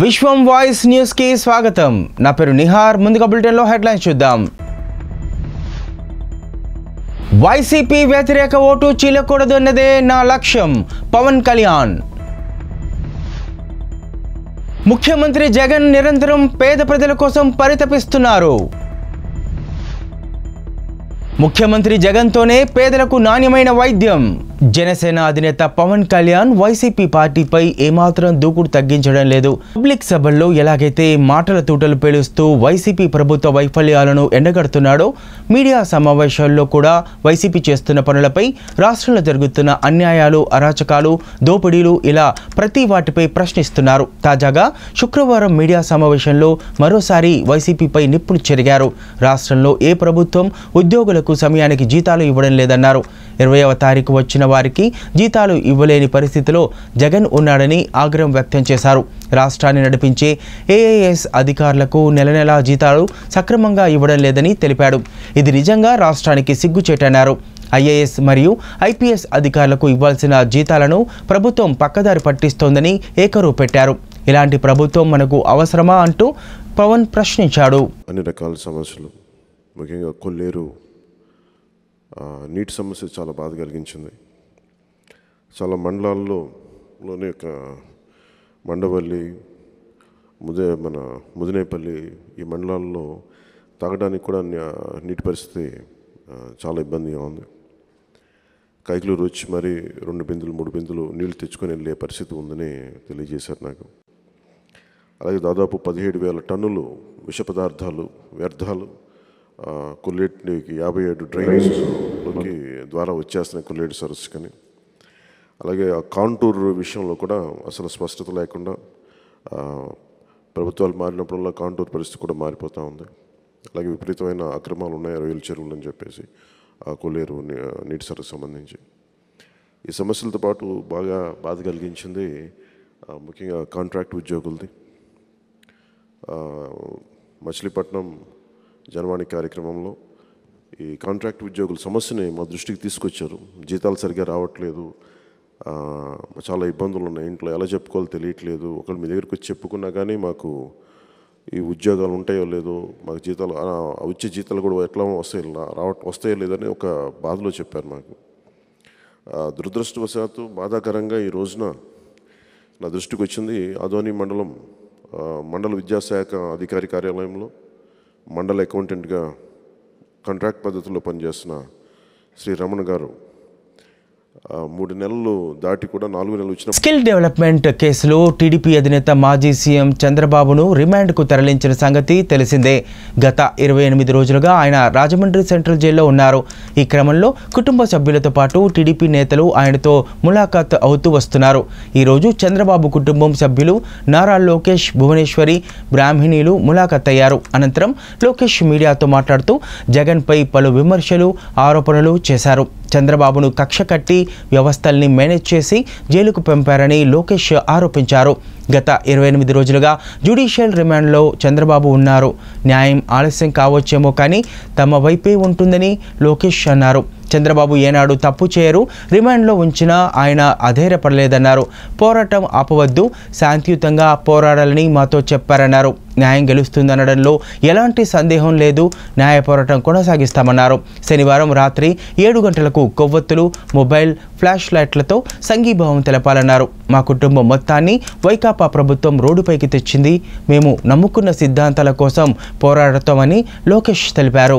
విశ్వం voice news కి స్వాగతం నా పేరు నిహార్ ముందుగా బులెటిన్లో హెడ్లైన్స్ చూద్దాం వైసీపీ వ్యతిరేక ఓటు చీలకూడదు అన్నదే నా లక్ష్యం పవన్ కళ్యాణ్ ముఖ్యమంత్రి జగన్ నిరంతరం పేద ప్రజల కోసం పరితపిస్తున్నారు ముఖ్యమంత్రి జగన్తోనే పేదలకు నాణ్యమైన వైద్యం జనసేన అధినేత పవన్ కళ్యాణ్ వైసీపీ పార్టీపై ఏమాత్రం దూకుడు తగ్గించడం లేదు పబ్లిక్ సభల్లో ఎలాగైతే మాటల తూటలు పేలుస్తూ వైసీపీ ప్రభుత్వ వైఫల్యాలను ఎండగడుతున్నాడో మీడియా సమావేశాల్లో కూడా వైసీపీ చేస్తున్న పనులపై రాష్ట్రంలో జరుగుతున్న అన్యాయాలు అరాచకాలు దోపిడీలు ఇలా ప్రతి వాటిపై ప్రశ్నిస్తున్నారు తాజాగా శుక్రవారం మీడియా సమావేశంలో మరోసారి వైసీపీపై నిప్పులు చెరిగారు రాష్ట్రంలో ఏ ప్రభుత్వం ఉద్యోగులకు సమయానికి జీతాలు ఇవ్వడం లేదన్నారు ఇరవైవ తారీఖు వచ్చిన వారికి జీతాలు ఇవ్వలేని పరిస్థితిలో జగన్ ఉన్నాడని ఆగ్రహం వ్యక్తం చేశారు రాష్ట్రాన్ని నడిపించే ఏఐఎస్ అధికారులకు నెల నెలా జీతాలు సక్రమంగా ఇవ్వడం లేదని తెలిపాడు ఇది నిజంగా రాష్ట్రానికి సిగ్గుచేటన్నారు ఐఏఎస్ మరియు ఐపీఎస్ అధికారులకు ఇవ్వాల్సిన జీతాలను ప్రభుత్వం పక్కదారి పట్టిస్తోందని ఏకరువు పెట్టారు ఇలాంటి ప్రభుత్వం మనకు అవసరమా అంటూ పవన్ ప్రశ్నించాడు అన్ని రకాల సమస్యలు ముఖ్యంగా కొల్లేరు ఆ, నీటి సమస్య చాలా బాధ కలిగించింది చాలా మండలాల్లో లోని యొక్క మండవల్లి ముదే మన ముదినేపల్లి ఈ మండలాల్లో తాగడానికి కూడా న్యా- నీటి పరిస్థితి ఆ, చాలా ఇబ్బందిగా ఉంది కైకులూరు వచ్చి మరి రెండు బిందులు మూడు బిందులు నీళ్లు తెచ్చుకొని వెళ్ళే పరిస్థితి ఉందని తెలియజేశారు నాకు అలాగే దాదాపు పదిహేడు వేల టన్నులు విష పదార్థాలు వ్యర్థాలు ఆ, కొల్లేటికి యాభై ఏడు డ్రైనేజ్లోకి ద్వారా వచ్చేస్తున్నాయి కొల్లేటి సరస్సుకని అలాగే ఆ కాంటూర్ విషయంలో కూడా అసలు స్పష్టత లేకుండా ఆ, ప్రభుత్వాలు మారినప్పుడల్లా కాంటూర్ పరిస్థితి కూడా మారిపోతూ ఉంది అలాగే విపరీతమైన అక్రమాలు ఉన్నాయి రొయ్యల చెరువులు అని చెప్పేసి ఆ కొల్లేరు నీ- నీటి సరస్సు సంబంధించి ఈ సమస్యలతో పాటు బాగా బాధ కలిగించింది ఆ, ముఖ్యంగా కాంట్రాక్ట్ ఉద్యోగులది ఆ, మచిలీపట్నం జనవాణి కార్యక్రమంలో ఈ కాంట్రాక్ట్ ఉద్యోగుల సమస్యని మా దృష్టికి తీసుకొచ్చారు జీతాలు సరిగ్గా రావట్లేదు ఆ, చాలా ఇబ్బందులు ఉన్నాయి ఇంట్లో ఎలా చెప్పుకోవాలో తెలియట్లేదు ఒకళ్ళు మీ దగ్గరికి వచ్చి చెప్పుకున్నా కానీ మాకు ఈ ఉద్యోగాలు ఉంటాయో లేదో మాకు జీతాలు ఆ, వచ్చే జీతాలు కూడా ఎట్లా వస్తాయి రావట్ వస్తాయో లేదని ఒక బాధలో చెప్పారు మాకు ఆ, దురదృష్టవశాత్తు బాధాకరంగా ఈ రోజున నా దృష్టికి వచ్చింది ఆదోని మండలం ఆ, మండల విద్యాశాఖ అధికారి కార్యాలయంలో మండల అకౌంటెంట్గా కాంట్రాక్ట్ పద్ధతిలో పనిచేస్తున్న శ్రీ రమణ గారు ఆ, మూడు నెలలు దాటి కూడా నాలుగు నెలలు వచ్చిన స్కిల్ డెవలప్మెంట్ కేసులో టీడీపీ అధినేత మాజీ సీఎం చంద్రబాబును రిమాండ్కు తరలించిన సంగతి తెలిసిందే గత ఇరవై ఎనిమిది రోజులుగా ఆయన రాజమండ్రి సెంట్రల్ జైల్లో ఉన్నారు ఈ క్రమంలో కుటుంబ సభ్యులతో పాటు టీడీపీ నేతలు ఆయనతో ములాఖాత్ అవుతూ వస్తున్నారు ఈరోజు చంద్రబాబు కుటుంబం సభ్యులు నారా లోకేష్ భువనేశ్వరి బ్రాహ్మిణీలు ములాఖాత్ అయ్యారు అనంతరం లోకేష్ మీడియాతో మాట్లాడుతూ జగన్పై పలు విమర్శలు ఆరోపణలు చేశారు చంద్రబాబును కక్ష కట్టి వ్యవస్థల్ని మేనేజ్ చేసి జైలుకు పంపారని లోకేష్ ఆరోపించారు గత ఇరవై ఎనిమిది రోజులుగా జ్యుడిషియల్ రిమాండ్లో చంద్రబాబు ఉన్నారు న్యాయం ఆలస్యం కావచ్చేమో కానీ తమ వైపే ఉంటుందని లోకేష్ అన్నారు చంద్రబాబు ఏనాడు తప్పు చేయరు రిమాండ్లో ఉంచినా ఆయన అధైర్యపడలేదన్నారు పోరాటం ఆపవద్దు శాంతియుతంగా పోరాడాలని మాతో చెప్పారన్నారు న్యాయం గెలుస్తుందనడంలో ఎలాంటి సందేహం లేదు న్యాయ పోరాటం కొనసాగిస్తామన్నారు శనివారం రాత్రి ఏడు గంటలకు కొవ్వొత్తులు మొబైల్ ఫ్లాష్ లైట్లతో సంఘీభావం తెలపాలన్నారు మా కుటుంబం మొత్తాన్ని వైకాపా ప్రభుత్వం రోడ్డుపైకి తెచ్చింది మేము నమ్ముకున్న సిద్ధాంతాల కోసం పోరాడతామని లోకేష్ తెలిపారు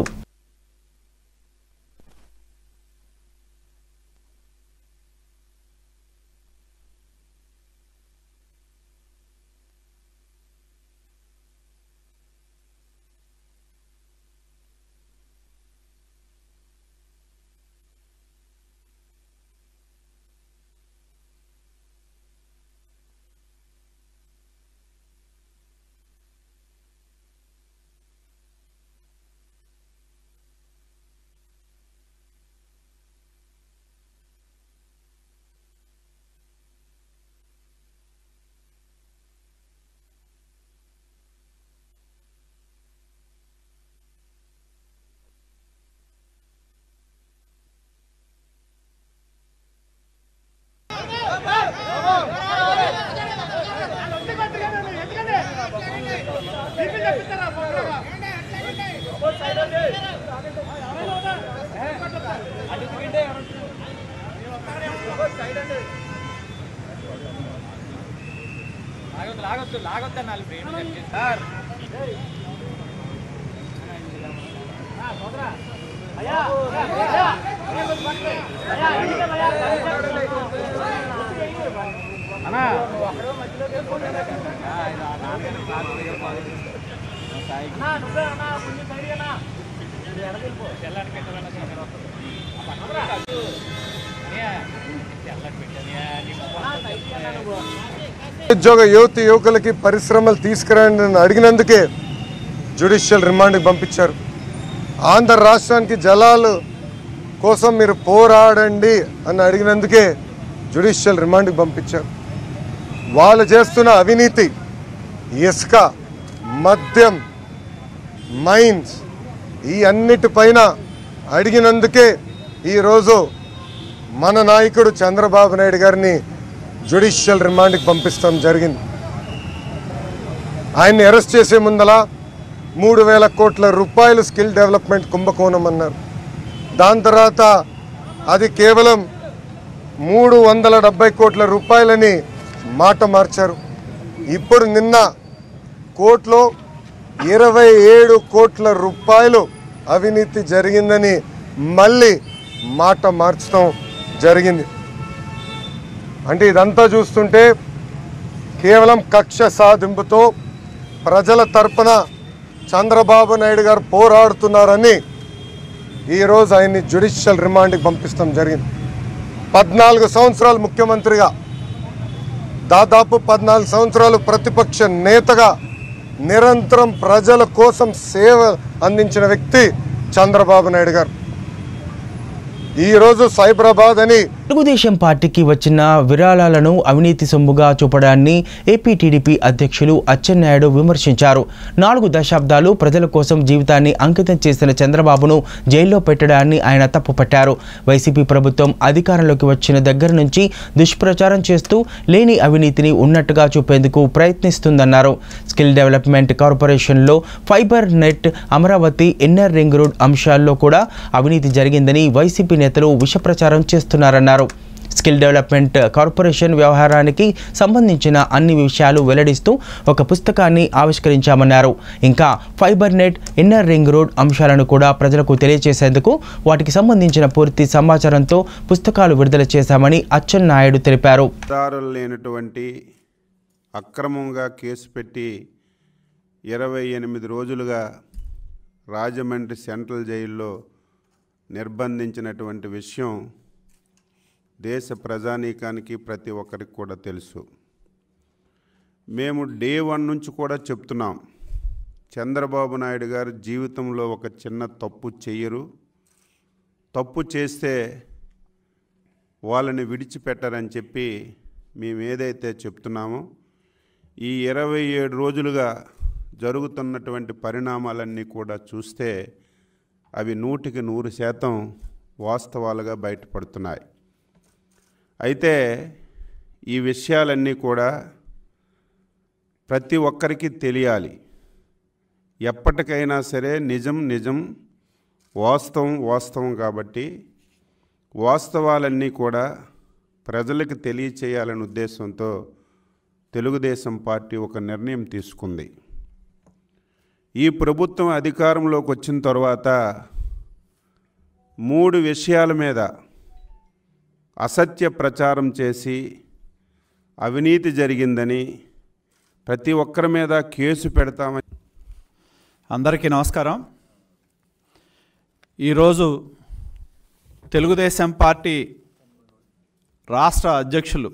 లాగొద్దు లాగొద్దు అన్నాలి ఫ్రేమ్ సార్ అన్నా ఉద్యోగ యువతి యువకులకి పరిశ్రమలు తీసుకురండి అని అడిగినందుకే జ్యుడిషియల్ రిమాండ్కి పంపించారు ఆంధ్ర రాష్ట్రానికి జలాలు కోసం మీరు పోరాడండి అని అడిగినందుకే జ్యుడిషియల్ రిమాండ్కి పంపించారు వాళ్ళు చేస్తున్న అవినీతి ఇసుక మద్యం మైన్స్ ఈ అన్నిటిపైన అడిగినందుకే ఈరోజు మన నాయకుడు చంద్రబాబు నాయుడు గారిని జ్యుడిషియల్ రిమాండ్కి పంపిస్తాం జరిగింది ఆయన్ని అరెస్ట్ చేసే ముందల మూడు వేల కోట్ల రూపాయలు స్కిల్ డెవలప్మెంట్ కుంభకోణం అన్నారు దాని తర్వాత అది కేవలం మూడు వందల డెబ్బై కోట్ల రూపాయలని మాట మార్చారు ఇప్పుడు నిన్న కోర్టులో ఇరవై ఏడు కోట్ల రూపాయలు అవినీతి జరిగిందని మళ్ళీ మాట మార్చడం జరిగింది అంటే ఇదంతా చూస్తుంటే కేవలం కక్ష సాధింపుతో ప్రజల తరపున చంద్రబాబు నాయుడు గారు పోరాడుతున్నారని ఈరోజు ఆయన్ని జ్యుడిషియల్ రిమాండ్కి పంపిస్తాం జరిగింది పద్నాలుగు సంవత్సరాలు ముఖ్యమంత్రిగా దాదాపు పద్నాలుగు సంవత్సరాలు ప్రతిపక్ష నేతగా నిరంతరం ప్రజల కోసం సేవ అందించిన వ్యక్తి చంద్రబాబు నాయుడు గారు ఈరోజు సైబరాబాద్ అని తెలుగుదేశం పార్టీకి వచ్చిన విరాళాలను అవినీతి సొమ్ముగా చూపడాన్ని ఏపీ టీడీపీ అధ్యక్షులు అచ్చెన్నాయుడు విమర్శించారు నాలుగు దశాబ్దాలు ప్రజల కోసం జీవితాన్ని అంకితం చేసిన చంద్రబాబును జైల్లో పెట్టడాన్ని ఆయన తప్పుపట్టారు వైసీపీ ప్రభుత్వం అధికారంలోకి వచ్చిన దగ్గర నుంచి దుష్ప్రచారం చేస్తూ లేని అవినీతిని ఉన్నట్టుగా చూపేందుకు ప్రయత్నిస్తుందన్నారు స్కిల్ డెవలప్మెంట్ కార్పొరేషన్లో fibre net Amaravati inner ring road అంశాల్లో కూడా అవినీతి జరిగిందని వైసీపీ నేతలు విషప్రచారం చేస్తున్నారన్నారు స్కిల్ డెవలప్మెంట్ కార్పొరేషన్ వ్యవహారానికి సంబంధించిన అన్ని విషయాలు వెల్లడిస్తూ ఒక పుస్తకాన్ని ఆవిష్కరించామన్నారు ఇంకా fibre net inner ring road అంశాలను కూడా ప్రజలకు తెలియజేసేందుకు వాటికి సంబంధించిన పూర్తి సమాచారంతో పుస్తకాలు విడుదల చేశామని అచ్చెన్నాయుడు తెలిపారు ఆధారాలు లేనటువంటి అక్రమంగా కేసు పెట్టి ఇరవై ఎనిమిది రోజులుగా రాజమండ్రి సెంట్రల్ జైల్లో నిర్బంధించినటువంటి విషయం దేశ ప్రజానీకానికి ప్రతి ఒక్కరికి కూడా తెలుసు మేము డే వన్ నుంచి కూడా చెప్తున్నాం చంద్రబాబు నాయుడు గారు జీవితంలో ఒక చిన్న తప్పు చెయ్యరు తప్పు చేస్తే వాళ్ళని విడిచిపెట్టరని చెప్పి మేము ఏదైతే చెప్తున్నామో ఈ ఇరవై ఏడు రోజులుగా జరుగుతున్నటువంటి పరిణామాలన్నీ కూడా చూస్తే అవి నూటికి నూరు శాతం వాస్తవాలుగా బయటపడుతున్నాయి అయితే ఈ విషయాలన్నీ కూడా ప్రతి ఒక్కరికి తెలియాలి ఎప్పటికైనా సరే నిజం నిజం వాస్తవం వాస్తవం కాబట్టి వాస్తవాలన్నీ కూడా ప్రజలకు తెలియచేయాలనే ఉద్దేశంతో తెలుగుదేశం పార్టీ ఒక నిర్ణయం తీసుకుంది ఈ ప్రభుత్వం అధికారంలోకి వచ్చిన తర్వాత మూడు విషయాల మీద అసత్య ప్రచారం చేసి అవినీతి జరిగిందని ప్రతి ఒక్కరి మీద కేసు పెడతామని అందరికీ నమస్కారం ఈరోజు తెలుగుదేశం పార్టీ రాష్ట్ర అధ్యక్షులు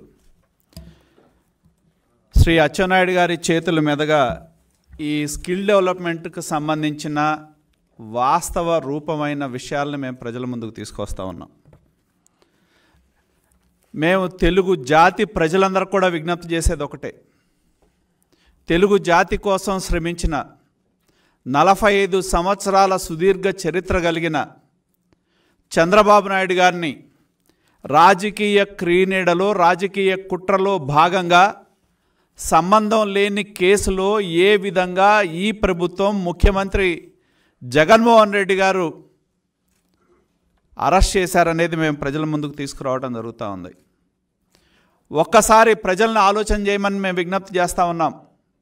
శ్రీ అచ్చెన్నాయుడు గారి చేతుల మీదుగా ఈ స్కిల్ డెవలప్మెంట్కి సంబంధించిన వాస్తవ రూపమైన విషయాలను మేము ప్రజల ముందుకు తీసుకొస్తా ఉన్నాం మేము తెలుగు జాతి ప్రజలందరూ కూడా విజ్ఞప్తి చేసేది ఒకటే తెలుగు జాతి కోసం శ్రమించిన నలభై ఐదు సంవత్సరాల సుదీర్ఘ చరిత్ర కలిగిన చంద్రబాబు నాయుడు గారిని రాజకీయ క్రీనీడలో రాజకీయ కుట్రలో భాగంగా సంబంధం లేని కేసులో ఏ విధంగా ఈ ప్రభుత్వం ముఖ్యమంత్రి జగన్మోహన్ రెడ్డి గారు అరెస్ట్ చేశారనేది మేము ప్రజల ముందుకు తీసుకురావడం జరుగుతూ ఉంది ఒక్కసారి ప్రజలను ఆలోచన చేయమని మేము విజ్ఞప్తి చేస్తూ ఉన్నాం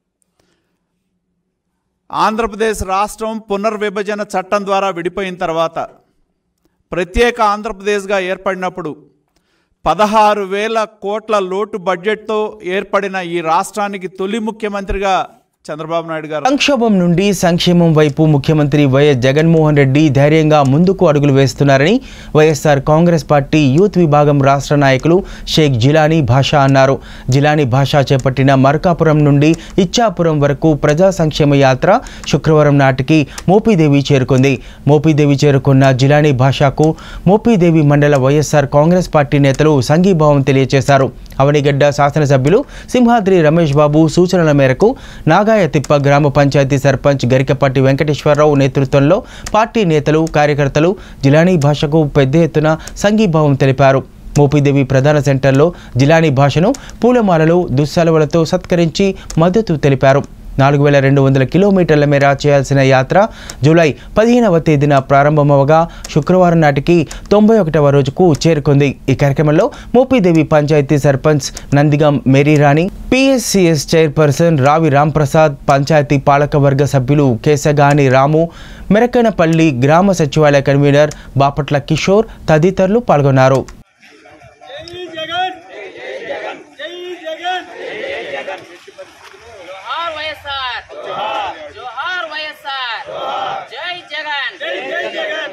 ఆంధ్రప్రదేశ్ రాష్ట్రం పునర్విభజన చట్టం ద్వారా విడిపోయిన తర్వాత ప్రత్యేక ఆంధ్రప్రదేశ్గా ఏర్పడినప్పుడు పదహారు వేల కోట్ల లోటు బడ్జెట్తో ఏర్పడిన ఈ రాష్ట్రానికి తొలి ముఖ్యమంత్రిగా చంద్రబాబు నాయుడు గారు సంక్షోభం నుండి సంక్షేమం వైపు ముఖ్యమంత్రి వైఎస్ జగన్మోహన్ రెడ్డి ధైర్యంగా ముందుకు అడుగులు వేస్తున్నారని వైఎస్ఆర్ కాంగ్రెస్ పార్టీ యూత్ విభాగం రాష్ట్ర నాయకులు షేక్ జిలానీ భాషా అన్నారు జిలానీ భాషా చేపట్టిన మరకాపురం నుండి ఇచ్చాపురం వరకు ప్రజా సంక్షేమ యాత్ర శుక్రవారం నాటికి మోపీదేవి చేరుకుంది మోపీదేవి చేరుకున్న జిలానీ భాషాకు మోపీదేవి మండల వైఎస్ఆర్ కాంగ్రెస్ పార్టీ నేతలు సంఘీభావం తెలియజేశారు అవనిగడ్డ శాసనసభ్యులు సింహాద్రి రమేష్ బాబు సూచనల మేరకు నాగాయతిప్ప గ్రామ పంచాయతీ సర్పంచ్ గరికపాటి వెంకటేశ్వరరావు నేతృత్వంలో పార్టీ నేతలు కార్యకర్తలు జిలానీ భాషకు పెద్ద ఎత్తున సంఘీభావం తెలిపారు మోపిదేవి ప్రధాన సెంటర్లో జిలానీ భాషను పూలమాలలు దుస్సలవలతో సత్కరించి మద్దతు తెలిపారు నాలుగు వేల రెండు వందల కిలోమీటర్ల మేర చేయాల్సిన యాత్ర జూలై పదిహేనవ తేదీన ప్రారంభమవగా శుక్రవారం నాటికి తొంభై ఒకటవ రోజుకు చేరుకుంది ఈ కార్యక్రమంలో మోపిదేవి పంచాయతీ సర్పంచ్ నందిగం మేరీరాణి పిఎస్సిఎస్ చైర్పర్సన్ రావి రాంప్రసాద్ పంచాయతీ పాలకవర్గ సభ్యులు కేశగాని రాము మెరకనపల్లి గ్రామ సచివాలయ కన్వీనర్ బాపట్ల కిషోర్ తదితరులు పాల్గొన్నారు జోహార్ వైఎస్ఆర్ జోహార్ వైఎస్ఆర్ జై జగన్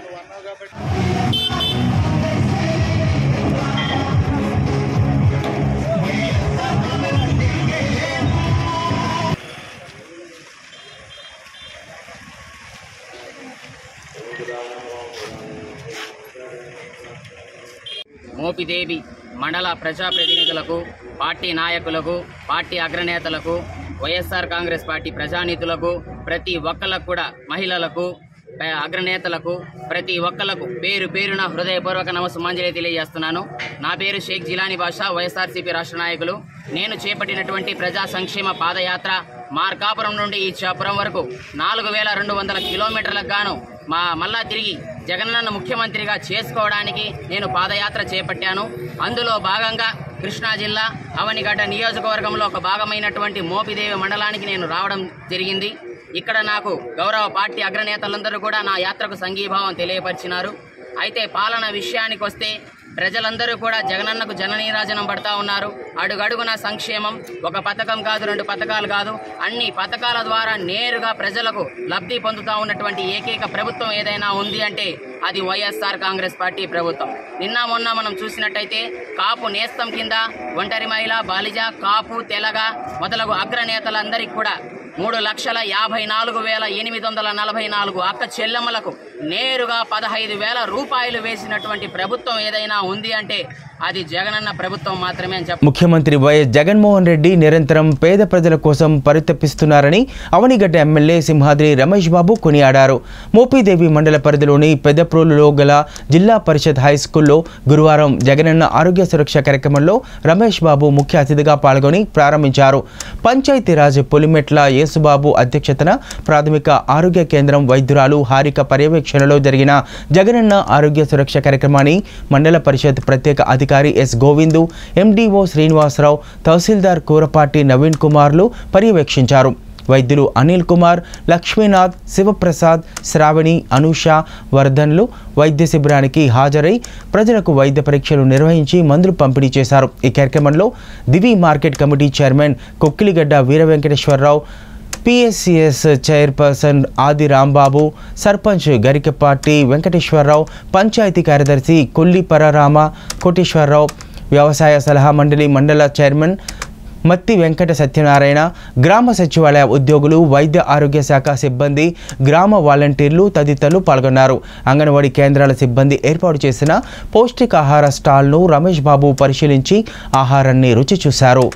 మోపిదేవి మండల ప్రజాప్రతినిధులకు పార్టీ నాయకులకు పార్టీ అగ్రనేతలకు వైఎస్ఆర్ కాంగ్రెస్ పార్టీ ప్రజానీతులకు ప్రతి ఒక్కళ్ళకు కూడా మహిళలకు ప- అగ్రనేతలకు ప్రతి ఒక్కళ్ళకు పేరు పేరున హృదయపూర్వక నమస్సుమాంజలి తెలియజేస్తున్నాను నా పేరు షేక్ జిలానీ బాషా వైఎస్ఆర్సీపీ రాష్ట్ర నాయకులు నేను చేపట్టినటువంటి ప్రజా సంక్షేమ పాదయాత్ర మార్కాపురం నుండి ఈ చాపురం వరకు నాలుగు వేల రెండు వందల కిలోమీటర్లకు గాను మా మళ్ళా తిరిగి జగనన్న ముఖ్యమంత్రిగా చేసుకోవడానికి నేను పాదయాత్ర చేపట్టాను అందులో భాగంగా కృష్ణా జిల్లా అవనిగడ్డ నియోజకవర్గంలో ఒక భాగమైనటువంటి మోపిదేవి మండలానికి నేను రావడం జరిగింది ఇక్కడ నాకు గౌరవ పార్టీ అగ్రనేతలందరూ కూడా నా యాత్రకు సంఘీభావం తెలియపరిచినారు అయితే పాలన విషయానికి వస్తే ప్రజలందరూ కూడా జగనన్నకు జననీరాజనం పడతా ఉన్నారు అడుగడుగున సంక్షేమం ఒక పథకం కాదు రెండు పథకాలు కాదు అన్ని పథకాల ద్వారా నేరుగా ప్రజలకు లబ్ధి పొందుతా ఉన్నటువంటి ఏకైక ప్రభుత్వం ఏదైనా ఉంది అంటే అది వైఎస్ఆర్ కాంగ్రెస్ పార్టీ ప్రభుత్వం నిన్న మొన్న మనం చూసినట్టయితే కాపు నేస్తం కింద ఒంటరి మహిళ బాలిజ కాపు తెలగ మొదలగు అగ్రనేతలందరికీ కూడా మూడు లక్షల యాభై నాలుగు వేల ఎనిమిది వందల నలభై నాలుగు అక్క చెల్లెమ్మలకు నేరుగా పదహైదు వేల రూపాయలు వేసినటువంటి ప్రభుత్వం ఏదైనా ఉంది అంటే అది జగనన్న ప్రభుత్వం మాత్రమే అని చెప్ప ముఖ్యమంత్రి వైఎస్ జగన్మోహన్ రెడ్డి నిరంతరం పేద ప్రజల కోసం పరితపిస్తున్నారని అవనిగడ్డ ఎమ్మెల్యే సింహాద్రి రమేష్ బాబు కొనియాడారు మోపీదేవి మండల పరిధిలోని పెద్దప్రోలులో గల జిల్లా పరిషత్ హై స్కూల్లో గురువారం జగనన్న ఆరోగ్య సురక్ష కార్యక్రమంలో రమేష్ బాబు ముఖ్య అతిథిగా పాల్గొని ప్రారంభించారు పంచాయతీరాజ్ పొలిమెట్ల యేసుబాబు అధ్యక్షతన ప్రాథమిక ఆరోగ్య కేంద్రం వైద్యురాలు హారిక పర్యవేక్షణలో జరిగిన జగనన్న ఆరోగ్య సురక్ష కార్యక్రమాన్ని మండల పరిషత్ ప్రత్యేక అధికారి ఎస్ గోవిందు ఎండీఓ శ్రీనివాసరావు తహసీల్దార్ కూరపాటి నవీన్ కుమార్లు పర్యవేక్షించారు వైద్యులు అనిల్ కుమార్ లక్ష్మీనాథ్ శివప్రసాద్ శ్రావణి అనూష వర్ధన్లు వైద్య శిబిరానికి హాజరై ప్రజలకు వైద్య పరీక్షలు నిర్వహించి మందులు పంపిణీ చేశారు ఈ కార్యక్రమంలో Divi market committee chairman Kokkiligadda Veera Venkateswara Rao PSCS chairperson Adi Rambabu sarpanch Garikapati Venkateswararao panchayat కార్యదర్శి కొల్లి పరరామ కోటేశ్వరరావు వ్యవసాయ సలహా మండలి మండల చైర్మన్ మత్తి వెంకట సత్యనారాయణ గ్రామ సచివాలయ ఉద్యోగులు వైద్య ఆరోగ్య శాఖ సిబ్బంది గ్రామ వాలంటీర్లు తదితరులు పాల్గొన్నారు అంగన్వాడీ కేంద్రాల సిబ్బంది ఏర్పాటు చేసిన పౌష్టికాహార స్టాల్ను రమేష్ బాబు పరిశీలించి ఆహారాన్ని రుచి చూశారు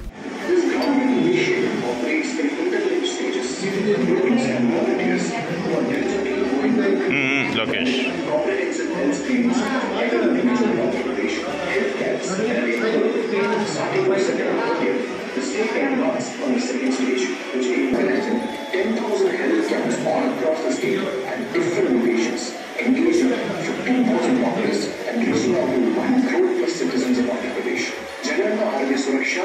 Lokesh the state and not on the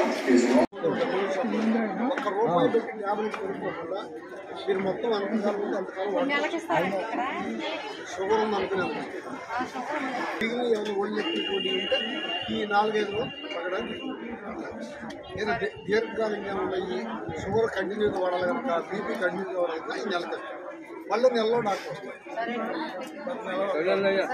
ఒక్క రూపాయి పెట్టి టాబ్లెట్ కొనుక్కోకుండా మీరు మొత్తం ఎంతకాలం ఉంటే అంతకాలం వాడుకోవాలి. షుగర్ ఉంది అనుకున్నాం మిగిలిన ఏమైనా ఒళ్ళు ఎక్కువ ఉంటే ఈ నాలుగైదు రోజులు తగ్గడానికి ఏదో దీ- దీర్ఘకాలంగా ఉన్నాయి షుగర్ కంటిన్యూగా వాడాలి కనుక బీపీ కంటిన్యూగా వాడాలి కనుక ఈ నెలకి మళ్ళీ నెలలో డాక్టర్ వస్తారు నెలలో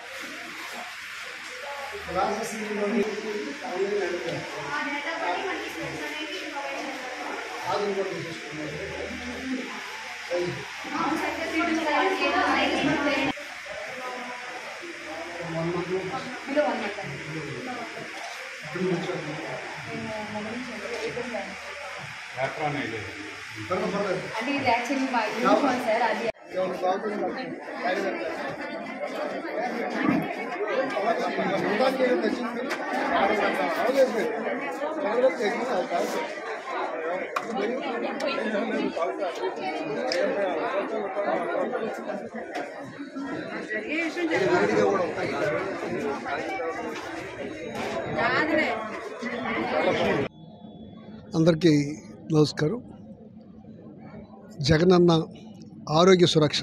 అంటే ఇది యాక్చువల్లీ మా యూనిఫామ్ సార్ అది ఏమైనా ప్రాబ్లం ఉంటే ఆయన ఉంటానికి ఏదో తెచ్చింది అవలేదు మీరు ఎవరో తెచ్చింది అది కాదు వేడిగా కూడా ఉంటాయి అందరికీ నమస్కారం జగనన్న ఆరోగ్య సురక్ష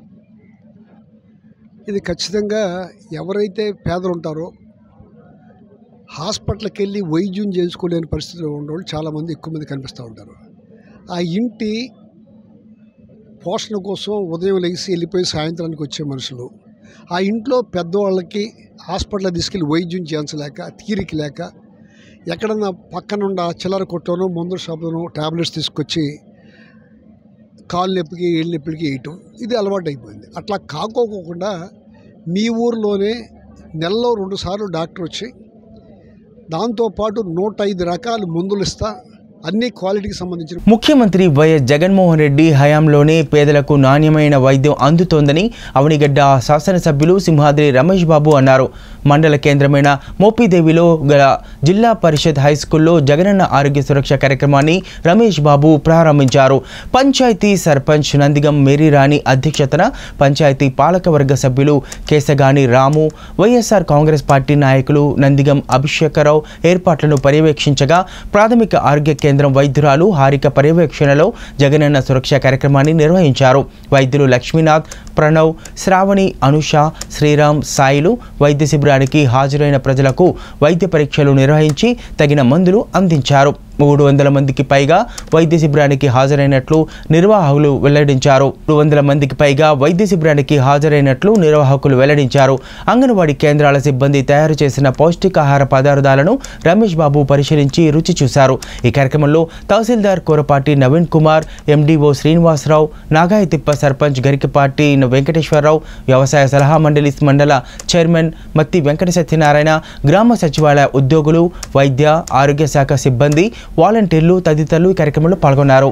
ఇది ఖచ్చితంగా ఎవరైతే పేదలు ఉంటారో హాస్పిటల్కి వెళ్ళి వైద్యం చేసుకోలేని పరిస్థితిలో ఉండేవాళ్ళు చాలామంది ఎక్కువ మంది కనిపిస్తూ ఉంటారు ఆ ఇంటి పోషణ కోసం ఉదయం లేచి వెళ్ళిపోయి సాయంత్రానికి వచ్చే మనుషులు ఆ ఇంట్లో పెద్దవాళ్ళకి హాస్పిటల్ తీసుకెళ్ళి వైద్యం చేయించలేక తీరిక లేక ఎక్కడన్నా పక్కనుండ చిల్లర కొట్టోనో మందుల షాపులోనో టాబ్లెట్స్ తీసుకొచ్చి కాలు నొప్పికి ఏళ్ళ నొప్పికి వేయటం ఇది అలవాటు అయిపోయింది అట్లా కాకోకుండా మీ ఊర్లోనే నెలలో రెండు సార్లు డాక్టర్ వచ్చి దాంతోపాటు నూట ఐదు రకాల మందులు ఇస్తా అన్ని క్వాలిటీకి సంబంధించిన ముఖ్యమంత్రి వైఎస్ జగన్మోహన్ రెడ్డి హయాంలోనే పేదలకు నాణ్యమైన వైద్యం అందుతోందని అవనిగడ్డ శాసనసభ్యులు సింహాద్రి రమేష్ బాబు అన్నారు మండల కేంద్రమైన మోపిదేవిలో గల జిల్లా పరిషత్ హై స్కూల్లో జగనన్న ఆరోగ్య సురక్ష కార్యక్రమాన్ని రమేష్ బాబు ప్రారంభించారు పంచాయతీ సర్పంచ్ నందిగం మేరీరాణి అధ్యక్షతన పంచాయతీ పాలకవర్గ సభ్యులు కేసగాని రాము వైఎస్ఆర్ కాంగ్రెస్ పార్టీ నాయకులు నందిగం అభిషేకరావు ఏర్పాట్లను పర్యవేక్షించగా ప్రాథమిక ఆరోగ్య కేంద్రం వైద్యురాలు హారిక పర్యవేక్షణలో జగనన్న సురక్ష కార్యక్రమాన్ని నిర్వహించారు వైద్యులు లక్ష్మీనాథ్ ప్రణవ్ శ్రావణి అనుష శ్రీరామ్ సాయిలు వైద్య శిబిరానికి హాజరైన ప్రజలకు వైద్య పరీక్షలు నిర్వహించి తగిన మందులు అందించారు మూడు వందల మందికి పైగా వైద్య శిబిరానికి హాజరైనట్లు నిర్వాహకులు వెల్లడించారు మూడు వందల మందికి పైగా వైద్య శిబిరానికి హాజరైనట్లు నిర్వాహకులు వెల్లడించారు అంగన్వాడీ కేంద్రాల సిబ్బంది తయారు చేసిన పౌష్టికాహార పదార్థాలను రమేష్ బాబు పరిశీలించి రుచి చూశారు ఈ కార్యక్రమంలో తహసీల్దార్ కోరపాటి నవీన్ కుమార్ ఎండీఓ శ్రీనివాసరావు నాగాయతిప్ప సర్పంచ్ గరికపాటి వెంకటేశ్వరరావు వ్యవసాయ సలహా మండలి మండల చైర్మన్ మత్తి వెంకట సత్యనారాయణ గ్రామ సచివాలయ ఉద్యోగులు వైద్య ఆరోగ్య శాఖ సిబ్బంది వాలంటీర్లు తదితరులు ఈ కార్యక్రమంలో పాల్గొన్నారు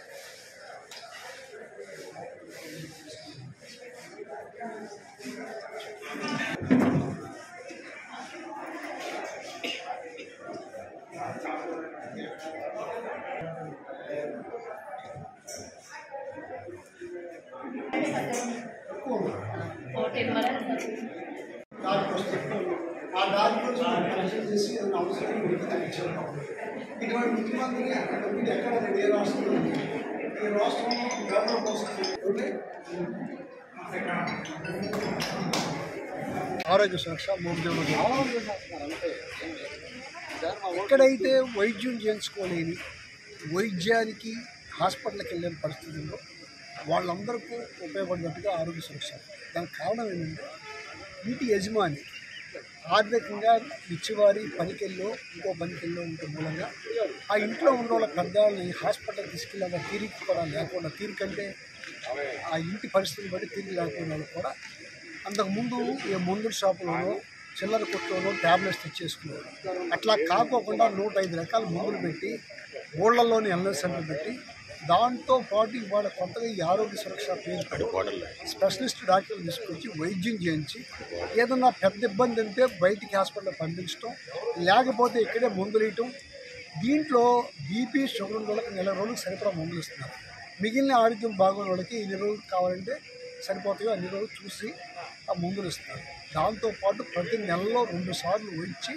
ఆ డాక్టర్స్ కన్సల్ట్ చేసి ఏదైనా అవసరం ఉంటే తెప్పించారు ఇటువంటి ముఖ్యమంత్రి అక్కడ ఉంది ఎక్కడ లేదు ఏ రాష్ట్రంలో ఉంది ఈ రాష్ట్రంలో గవర్నర్ కోసం ఉంటే ఆరోగ్య సురక్ష మూడు ఎక్కడైతే వైద్యం చేయించుకోలేని వైద్యానికి హాస్పిటల్కి వెళ్ళే పరిస్థితుల్లో వాళ్ళందరికీ ఉపయోగపడినట్టుగా ఆరోగ్య సురక్ష దానికి కారణం ఏంటంటే ఇంటి యజమాని ఆర్థికంగా ఇచ్చివారి పనికెళ్ళో ఇంకో పనికెళ్ళో ఉంటే మూలంగా ఆ ఇంట్లో ఉన్న వాళ్ళ పెద్దవాళ్ళని హాస్పిటల్ తీసుకెళ్ళాక తీరిక కూడా లేకుండా తీరికంటే ఆ ఇంటి పరిస్థితిని బట్టి తీరిక లేకుండా వాళ్ళు కూడా అంతకుముందు ఏ మందుల షాపులోనో చిల్లర కొట్టులోనో ట్యాబ్లెట్స్ తెచ్చేసుకునేవారు అట్లా కాకోకుండా నూట ఐదు రకాల మందులు పెట్టి ఊళ్ళల్లోని వెల్నెస్ సెంటర్ పెట్టి దాంతో పాటు ఇవాళ కొత్తగా ఈ ఆరోగ్య సురక్ష పేరు పెట్టి స్పెషలిస్ట్ డాక్టర్లు తీసుకొచ్చి వైద్యం చేయించి ఏదన్నా పెద్ద ఇబ్బంది ఉంటే బయటికి హాస్పిటల్ పంపించడం లేకపోతే ఇక్కడే మందులు వేయటం దీంట్లో బీపీ షుగర్ ఉన్న వాళ్ళకి నెల రోజులకు సరిపడా మందులు ఇస్తున్నారు మిగిలిన ఆరోగ్యం బాగున్న వాళ్ళకి ఎన్ని రోజులు కావాలంటే సరిపోతాయో అన్ని రోజులు చూసి ఆ మందులు ఇస్తున్నారు దాంతోపాటు ప్రతి నెలలో రెండు సార్లు వచ్చి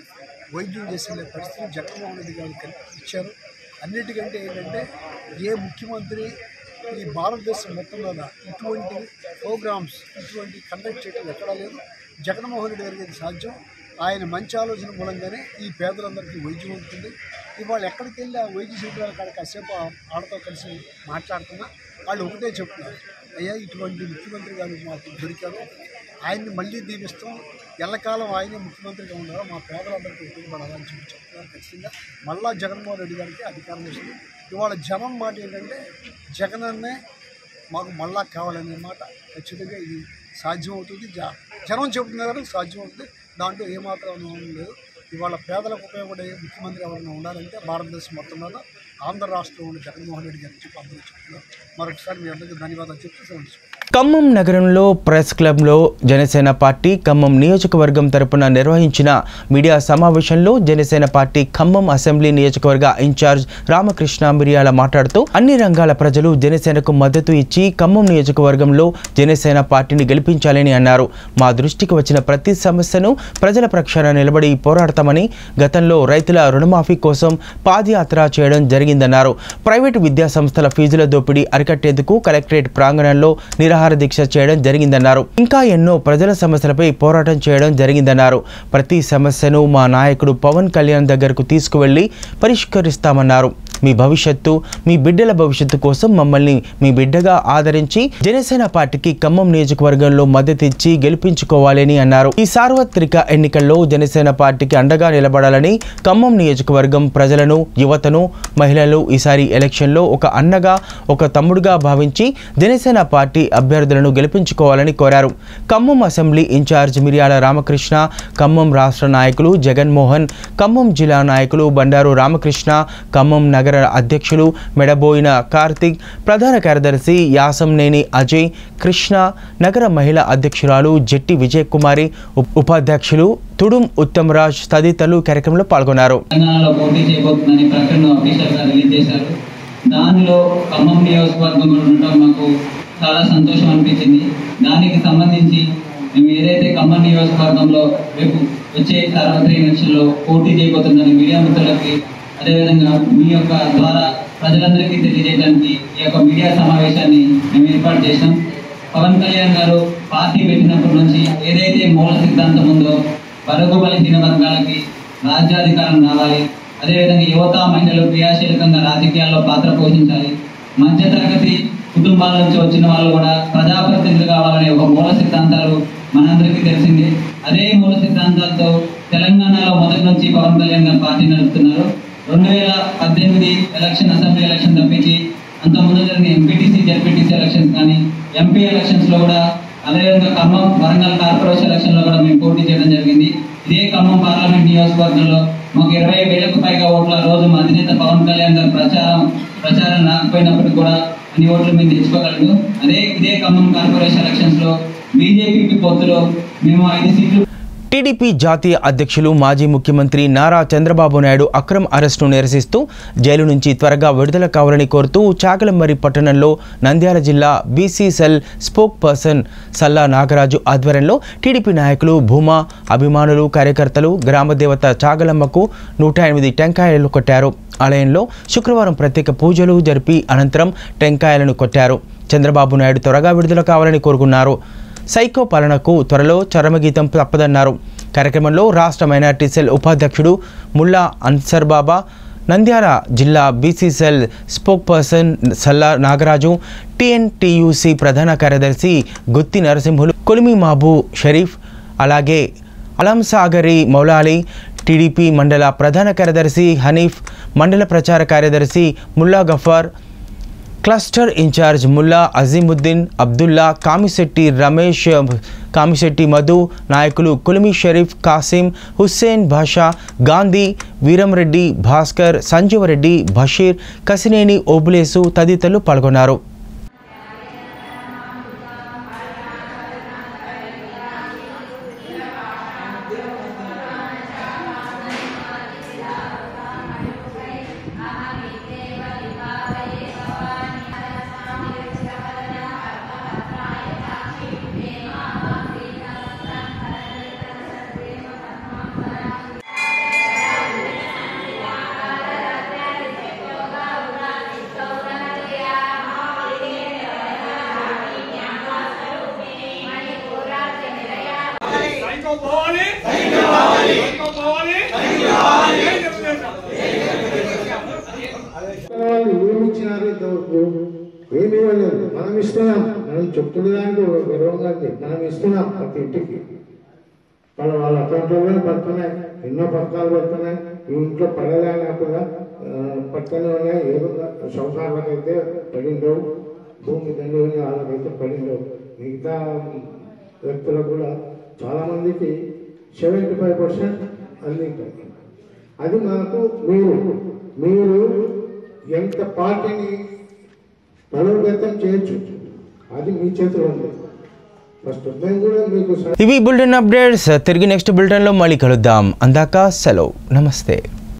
వైద్యం చేసే పరిస్థితి జగన్మోహన్ రెడ్డి గారు కల్పించారు అన్నిటికంటే ఏంటంటే ఏ ముఖ్యమంత్రి ఈ భారతదేశం మొత్తం మీద ఇటువంటి ప్రోగ్రామ్స్ ఇటువంటి కండక్ట్ చేయడం ఎక్కడా లేదు జగన్మోహన్ రెడ్డి గారికి ఇది సాధ్యం ఆయన మంచి ఆలోచన మూలంగానే ఈ పేదలందరికీ వైద్యం ఉంటుంది ఇవాళ ఎక్కడికి వెళ్ళి ఆ వైద్య శిబిరాల కాడ కాసేపు ఆ ఆడతో కలిసి మాట్లాడుతున్నా వాళ్ళు ఒకటే చెప్తున్నారు అయ్యా ఇటువంటి ముఖ్యమంత్రి గారు మాకు దొరికారు ఆయన్ని మళ్ళీ దీవిస్తాం ఎల్లకాలం ఆయనే ముఖ్యమంత్రిగా ఉన్నారో మా పేదలందరికీ ఉపయోగపడాలని చెప్పి చెప్తున్నారు ఖచ్చితంగా మళ్ళా జగన్మోహన్ రెడ్డి గారికి అధికారం వస్తుంది ఇవాళ జనం మాట ఏంటంటే జగన్ అన్నే మాకు మళ్ళా కావాలనే మాట ఖచ్చితంగా ఇది సాధ్యం అవుతుంది జ జనం చెబుతున్నారు సాధ్యం అవుతుంది దాంట్లో ఏమాత్రం అనుమానం లేదు ఇవాళ పేదలకు ఉపయోగపడే ముఖ్యమంత్రి ఎవరైనా ఉండాలంటే భారతదేశం మొత్తం మీద ఆంధ్ర రాష్ట్రంలో ఉన్న జగన్మోహన్ రెడ్డి గారికి చెప్పి అందరూ చెప్తున్నారు మరొకసారి మీ అందరికీ ధన్యవాదాలు చెప్తూ సెలవు తీసుకుంటున్నాను. ఖమ్మం నగరంలో ప్రెస్ క్లబ్లో జనసేన పార్టీ ఖమ్మం నియోజకవర్గం తరపున నిర్వహించిన మీడియా సమావేశంలో జనసేన పార్టీ ఖమ్మం అసెంబ్లీ నియోజకవర్గ ఇన్ఛార్జ్ రామకృష్ణ మిరియాల మాట్లాడుతూ అన్ని రంగాల ప్రజలు జనసేనకు మద్దతు ఇచ్చి ఖమ్మం నియోజకవర్గంలో జనసేన పార్టీని గెలిపించాలని అన్నారు మా దృష్టికి వచ్చిన ప్రతి సమస్యను ప్రజల ప్రక్షాళన నిలబడి పోరాడతామని గతంలో రైతుల రుణమాఫీ కోసం పాదయాత్ర చేయడం జరిగిందన్నారు ప్రైవేటు విద్యా సంస్థల ఫీజుల దోపిడీ అరికట్టేందుకు కలెక్టరేట్ ప్రాంగణంలో నిరాహార దీక్ష చేయడం జరిగిందన్నారు ఇంకా ఎన్నో ప్రజల సమస్యలపై పోరాటం చేయడం జరిగిందన్నారు ప్రతి సమస్యను మా నాయకుడు పవన్ కళ్యాణ్ దగ్గరకు తీసుకువెళ్లి పరిష్కరిస్తామన్నారు మీ భవిష్యత్తు మీ బిడ్డల భవిష్యత్తు కోసం మమ్మల్ని మీ బిడ్డగా ఆదరించి జనసేన పార్టీకి ఖమ్మం నియోజకవర్గంలో మద్దతు ఇచ్చి గెలిపించుకోవాలని అన్నారు ఈ సార్వత్రిక ఎన్నికల్లో జనసేన పార్టీకి అండగా నిలబడాలని ఖమ్మం నియోజకవర్గం ప్రజలను యువతను మహిళలు ఈసారి ఎలక్షన్లో ఒక అన్నగా ఒక తమ్ముడుగా భావించి జనసేన పార్టీ అభ్యర్థులను గెలిపించుకోవాలని కోరారు ఖమ్మం అసెంబ్లీ ఇన్ఛార్జ్ మిర్యాల రామకృష్ణ ఖమ్మం రాష్ట్ర నాయకులు జగన్మోహన్ ఖమ్మం జిల్లా నాయకులు బండారు రామకృష్ణ ఖమ్మం నగర అధ్యక్షులు మెడబోయిన కార్తిక్ ప్రధాన కార్యదర్శి యాసంనేని అజయ్ కృష్ణ నగర మహిళా అధ్యక్షురాలు జెట్టి విజయకుమారి ఉప్- ఉపాధ్యక్షులు తుడుం ఉత్తమరాజ్ తదితరులు కార్యక్రమంలో పాల్గొన్నారు తెలంగాణలో పోటీ చేయబోతుందని ప్రకటన అఫీషియల్ గా రిలీజ్ చేశారు దానిలో ఖమ్మం నియోజకవర్గం కూడా ఉండటం మాకు చాలా సంతోషం అనిపించింది దానికి సంబంధించి మేము ఏదైతే ఖమ్మం నియోజకవర్గంలో రేపు వచ్చే సార్వత్రిక ఎలక్షన్లో పోటీ చేయబోతుందని మీడియా మిత్రులకి అదేవిధంగా మీ యొక్క ద్వారా ప్రజలందరికీ తెలియజేయడానికి ఈ యొక్క మీడియా సమావేశాన్ని మేము ఏర్పాటు చేశాం పవన్ కళ్యాణ్ గారు పార్టీ పెట్టినప్పటి నుంచి ఏదైతే మూల సిద్ధాంతం ఉందో బడుగు బలహీన వర్గాలకి రాజ్యాధికారం రావాలి అదేవిధంగా యువత మహిళలు క్రియాశీలకంగా రాజకీయాల్లో పాత్ర పోషించాలి మధ్యతరగతి కుటుంబాల నుంచి వచ్చిన వాళ్ళు కూడా ప్రజాప్రతినిధులు కావాలనే ఒక మూల సిద్ధాంతాలు మనందరికీ తెలిసిందే అదే మూల సిద్ధాంతాలతో తెలంగాణలో మొదటి నుంచి పవన్ కళ్యాణ్ గారు పార్టీ నడుపుతున్నారు రెండు వేల పద్దెనిమిది ఎలక్షన్ అసెంబ్లీ ఎలక్షన్ తప్పించి అంత ముందు జరిగిన ఎంపీటీసీ జెడ్పీటీసీ ఎలక్షన్స్ కానీ ఎంపీ ఎలక్షన్స్ లో కూడా అదేవిధంగా ఖమ్మం వరంగల్ కార్పొరేషన్ ఎలక్షన్ లో కూడా మేము పోటీ చేయడం జరిగింది ఇదే ఖమ్మం పార్లమెంట్ నియోజకవర్గంలో మాకు ఇరవై వేలకు పైగా ఓట్ల రోజు మా అధినేత పవన్ కళ్యాణ్ గారు ప్రచారం ప్రచారం రాకపోయినప్పటికీ కూడా అన్ని ఓట్లు మేము తెచ్చుకోగలదు అదే ఇదే ఖమ్మం కార్పొరేషన్ ఎలక్షన్స్ లో బీజేపీ పొత్తులో మేము ఐదు సీట్లు టీడీపీ జాతీయ అధ్యక్షులు మాజీ ముఖ్యమంత్రి నారా చంద్రబాబు నాయుడు అక్రమ్ అరెస్టును నిరసిస్తూ జైలు నుంచి త్వరగా విడుదల కావాలని కోరుతూ చాకలమర్రి పట్టణంలో నంద్యాల జిల్లా BC cell spokesperson Salla Nagaraju ఆధ్వర్యంలో టీడీపీ నాయకులు భూమా అభిమానులు కార్యకర్తలు గ్రామదేవత చాగలమ్మకు నూట ఎనిమిది టెంకాయలు కొట్టారు ఆలయంలో శుక్రవారం ప్రత్యేక పూజలు జరిపి అనంతరం టెంకాయలను కొట్టారు చంద్రబాబు నాయుడు త్వరగా విడుదల కావాలని కోరుకున్నారు సైకో పాలనకు త్వరలో చరమగీతం తప్పదన్నారు కార్యక్రమంలో రాష్ట్ర మైనార్టీ సెల్ ఉపాధ్యక్షుడు ముల్లా అన్సర్ బాబా నంద్యాల జిల్లా BC cell spokesperson Salla Nagaraju TNTUC ప్రధాన కార్యదర్శి గుత్తి నరసింహులు కొలిమి మాబు షరీఫ్ అలాగే అలంసాగరి మౌలాలి టీడీపీ మండల ప్రధాన కార్యదర్శి హనీఫ్ మండల ప్రచార కార్యదర్శి ముల్లా గఫార్ క్లస్టర్ ఇన్ఛార్జ్ ముల్లా అజీముద్దీన్ అబ్దుల్లా కామిశెట్టి రమేష్ కామిశెట్టి మధు నాయకులు కులిమి షరీఫ్ కాసిం హుస్సేన్ భాషా గాంధీ వీరంరెడ్డి భాస్కర్ సంజీవరెడ్డి బషీర్ కసినేని ఓబులేసు తదితరులు పాల్గొన్నారు ఇచ్చినారు ఇంతవరకు ఏమి ఇవ్వలేదు మనం ఇస్తున్నాం మనం చెప్తున్న దానికి ఒక గర్వంగా ఉంది. మనం ఇస్తున్నాం ప్రతి ఇంటికి వాళ్ళ వాళ్ళ అకౌంట్లోనే పడుతున్నాయి ఎన్నో పథకాలు పడుతున్నాయి ఈ ఇంట్లో పడలేనా కూడా ఆ, పడుతూనే ఉన్నాయి ఏదో సంసారాలకైతే పడిండవు భూమి దండి ఉన్న వాళ్ళకైతే పడిండవు మిగతా వ్యక్తులకు కూడా చాలామందికి సెవెంటీ ఫైవ్ పర్సెంట్ అందింటాయి అది మనకు మీరు మీరు ఎంత పార్టీని బలోపేతం చేయొచ్చు అది మీ చేతిలో ఉంది ఫస్ట్ మేము కూడా మీకు సహ- ఇవి బులెటిన్ అప్డేట్స్ తిరిగి నెక్స్ట్ బులెటిన్లో మళ్ళీ కలుద్దాం అందాక సెలవు నమస్తే